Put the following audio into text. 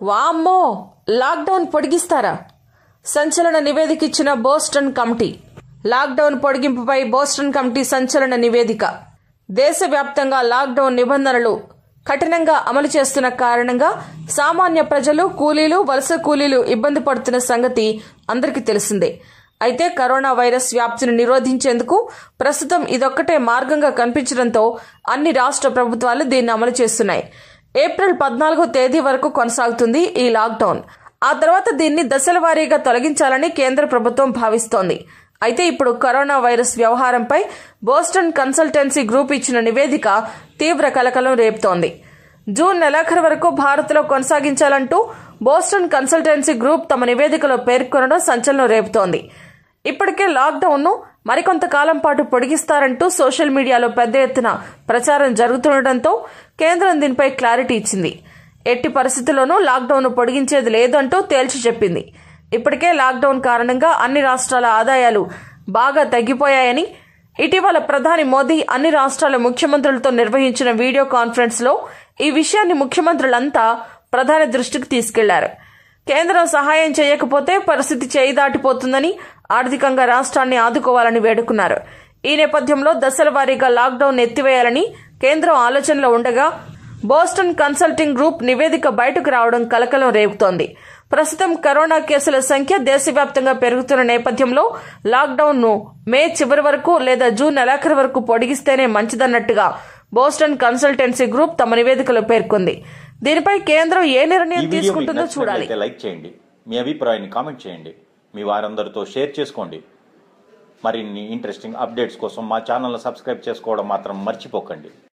వామ్మో లాక్డౌన్ పొడిగిస్తారా సంచలన నివేదిక ఇచ్చిన బోస్టన్ కమిటీ లాక్డౌన్ పొడిగింపుపై బోస్టన్ కమిటీ సంచలన నివేదిక దేశవ్యాప్తంగా లాక్డౌన్ నిబంధనలు కఠినంగా అమలు చేస్తున్న కారణంగా సామాన్య ప్రజలు కూలీలు వలస కూలీలు ఇబ్బంది పడుతున్న సంగతి అందరికీ తెలిసిందే అయితే కరోనా వైరస్ వ్యాప్తిని నిరోధించేందుకు ప్రస్తుతం ఇదొక్కటే మార్గంగా కనిపించడంతో అన్ని రాష్ట్ర ప్రభుత్వాలు దీన్ని అమలు చేస్తున్నాయి ఏప్రిల్ పద్నాలుగో తేదీ వరకు కొనసాగుతుంది ఈ లాక్డౌన్ ఆ తర్వాత దీన్ని దశల వారీగా తొలగించాలని కేంద్ర ప్రభుత్వం భావిస్తోంది అయితే ఇప్పుడు కరోనా వైరస్ వ్యవహారంపై బోస్టన్ కన్సల్టెన్సీ గ్రూప్ ఇచ్చిన నివేదిక తీవ్ర కలకలం రేపుతోంది జూన్ నెలాఖరు వరకు భారత్లో కొనసాగించాలంటూ బోస్టన్ కన్సల్టెన్సీ గ్రూప్ తమ నివేదికలో పేర్కొనడం సంచలనం రేపుతోంది ఇప్పటికే లాక్డౌన్ను మరికొంతకాలం పాటు పొడిగిస్తారంటూ సోషల్ మీడియాలో పెద్ద ఎత్తున ప్రచారం జరుగుతుండటంతో కేంద్రం దీనిపై క్లారిటీ ఇచ్చింది ఎట్టి పరిస్థితుల్లోనూ లాక్డౌన్ పొడిగించేది లేదంటూ తేల్చి చెప్పింది ఇప్పటికే లాక్డౌన్ కారణంగా అన్ని రాష్ట్రాల ఆదాయాలు బాగా తగ్గిపోయాయని ఇటీవల ప్రధాని మోదీ అన్ని రాష్ట్రాల ముఖ్యమంత్రులతో నిర్వహించిన వీడియో కాన్ఫరెన్స్ లో ఈ విషయాన్ని ముఖ్యమంత్రులంతా ప్రధాని దృష్టికి తీసుకెళ్లారు కేంద్రం సహాయం చేయకపోతే పరిస్థితి చేయి దాటిపోతుందని ఆర్థికంగా రాష్ట్రాన్ని ఆదుకోవాలని వేడుకున్నారు ఈ నేపథ్యంలో దశల వారీగా లాక్డౌన్ ఎత్తివేయాలని కేంద్రం ఆలోచనలో ఉండగా బోస్టన్ కన్సల్టింగ్ గ్రూప్ నివేదిక బయటకు రావడం కలకలం రేపుతోంది ప్రస్తుతం కరోనా కేసుల సంఖ్య దేశవ్యాప్తంగా పెరుగుతున్న నేపథ్యంలో లాక్డౌన్ ను మే చివరి వరకు లేదా జూన్ నెలాఖరు వరకు పొడిగిస్తేనే మంచిదన్నట్టుగా బోస్టన్ కన్సల్టెన్సీ గ్రూప్ తమ నివేదికలో పేర్కొంది దీనిపై కేంద్రం ఏ ఈ నిర్ణయం వీడియో మీకు తీసుకుంటుందో చూడాలి నచ్చినట్లయితే లైక్ చేయండి మీ అభిప్రాయాన్ని కామెంట్ చేయండి మీ వారందరితో షేర్ చేసుకోండి మరిన్ని ఇంట్రెస్టింగ్ అప్డేట్స్ కోసం మా ఛానల్ని సబ్స్క్రైబ్ చేసుకోవడం మాత్రం మర్చిపోకండి